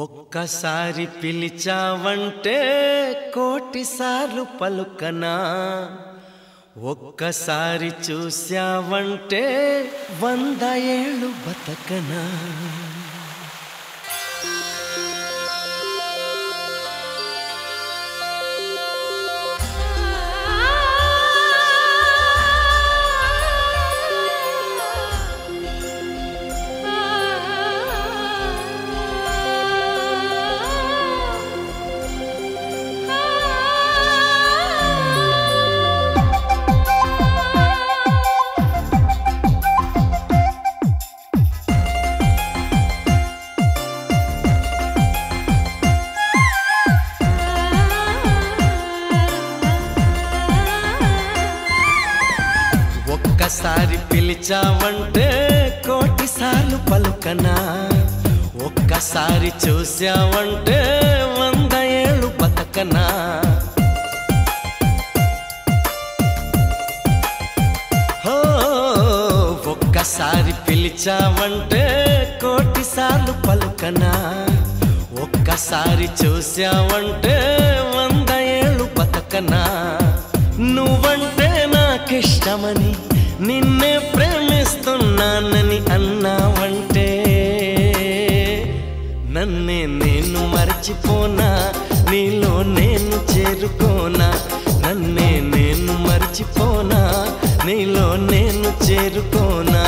ఒక్కసారి పిలిచావంటే కోటిసార్లు పలుకనా ఒక్కసారి చూశావంటే వంద ఏళ్ళు బతకనా ఒక్కసారి పిలిచావంటే కోటిసార్లు పలుకనా ఒక్కసారి చూశావంటే వంద ఏళ్ళు బతకనా హో, ఒక్కసారి పిలిచావంటే కోటిసార్లు పలుకనా ఒక్కసారి చూశావంటే వంద ఏళ్ళు బతకనా నువ్వంటే నాకిష్టమని నిన్నే ప్రేమిస్తున్నానని అన్నావంటే నన్నే నేను మర్చిపోనా నీలో నేను చేరుకోనా నన్నే నేను మర్చిపోనా నీలో నేను చేరుకోనా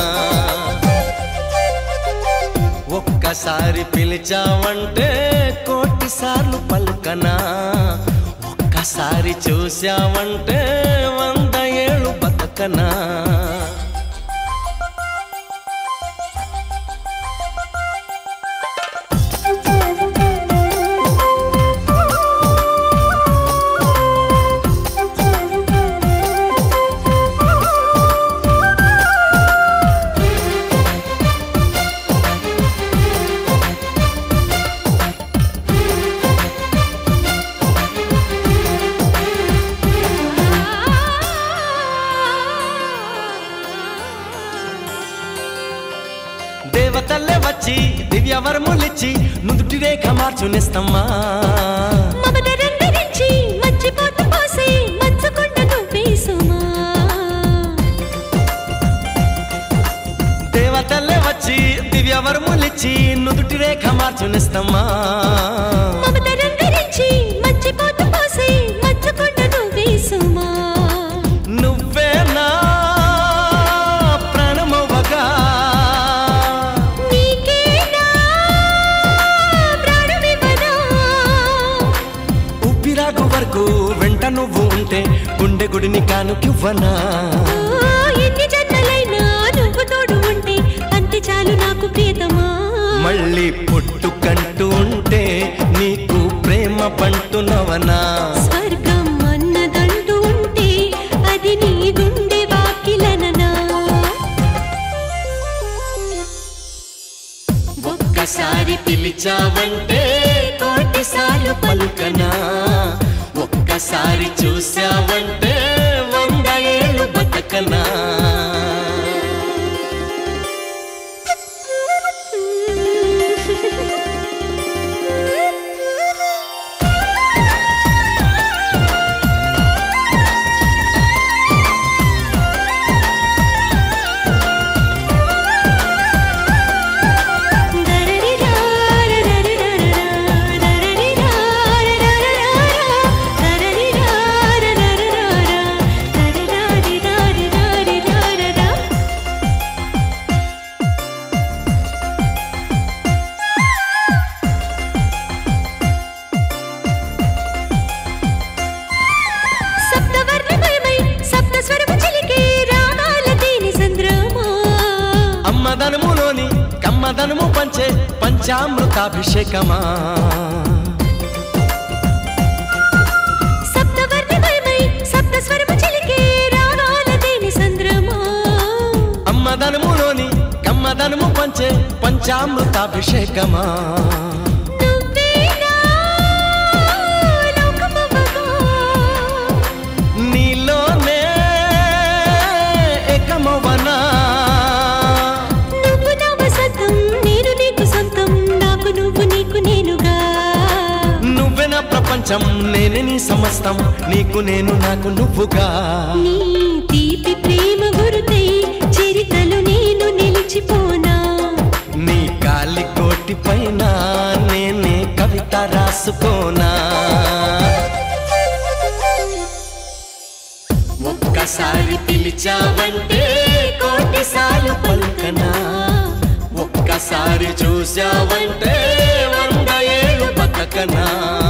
ఒక్కసారి పిలిచావంటే కోటిసార్లు పలుకనా ఒక్కసారి చూశావంటే వంద ఏళ్ళు బతకనా దేవతల్లే వచ్చి దివ్యవరములిచ్చి నుదుటి రేఖ మార్చునిస్తమ్మా మమత రంగరించి మర్చిపోతూ పోసి మచ్చకొండ నువ్వేసుమా దేవతల్లే వచ్చి దివ్యవరములిచ్చి నుదుటి రేఖ మార్చునిస్తమ్మా మమత రంగరించి మర్చిపోతూ పోసి మచ్చకొండ నువ్వేసుమా నువ్వే నా ప్రాణమవ్వగా నీకేనా ప్రాణమివ్వనా ఉప్పిరాగు వరకు వెంట నువ్వు ఉంటే గుండె గుడిని కానుకివ్వనా ఓ, ఎన్ని జన్మలైనా నువ్వు తోడు ఉంటే అంతే చాలు నాకు ప్రియతమా మళ్ళీ పుట్టుకంటూ ఉంటే నీకు ప్రేమ పంటునవనా స్వర్గం అన్నదంటూ ఉంటే అది నీ గుండె వాకిలననా ఒక్కసారి పిలిచావంటే కోటిసార్లు పలుకనా ఒక్కసారి చూశావంటే వంద ఏళ్ళు బతకనా సప్తవర్ణమయమై సప్తస్వరము చిలికే రాగాల తేనె సంద్రమా అమ్మదనములోని కమ్మదనము పంచే పంచామృతాభిషేకమా సప్తవర్ణమయమై సప్తస్వరము చిలికే రాగాల తేనె సంద్రమా అమ్మదనములోని కమ్మదనము పంచే పంచామృతాభిషేకమా నువ్వేనా లోకమవ్వగా నీలోనే ఏకమవనా నువ్వు నా వసంతం నేను నీకు సొంతం నాకు నువ్వు నీకు నేనుగా ప్రపంచం నేనే నీ సమస్తం నీకు నేను నాకు నువ్వుగా నీ తీపి ప్రేమ గురుతై చరితలు నేను నిలిచిపోనా నీ కాలి కోటి పైన నేనే కవిత రాసుకోనా ఒక్కసారి పిలిచావంటే కోటిసార్లు పలుకనా ఒక్కసారి చూసావంటే వంద ఏళ్ళు బతకనా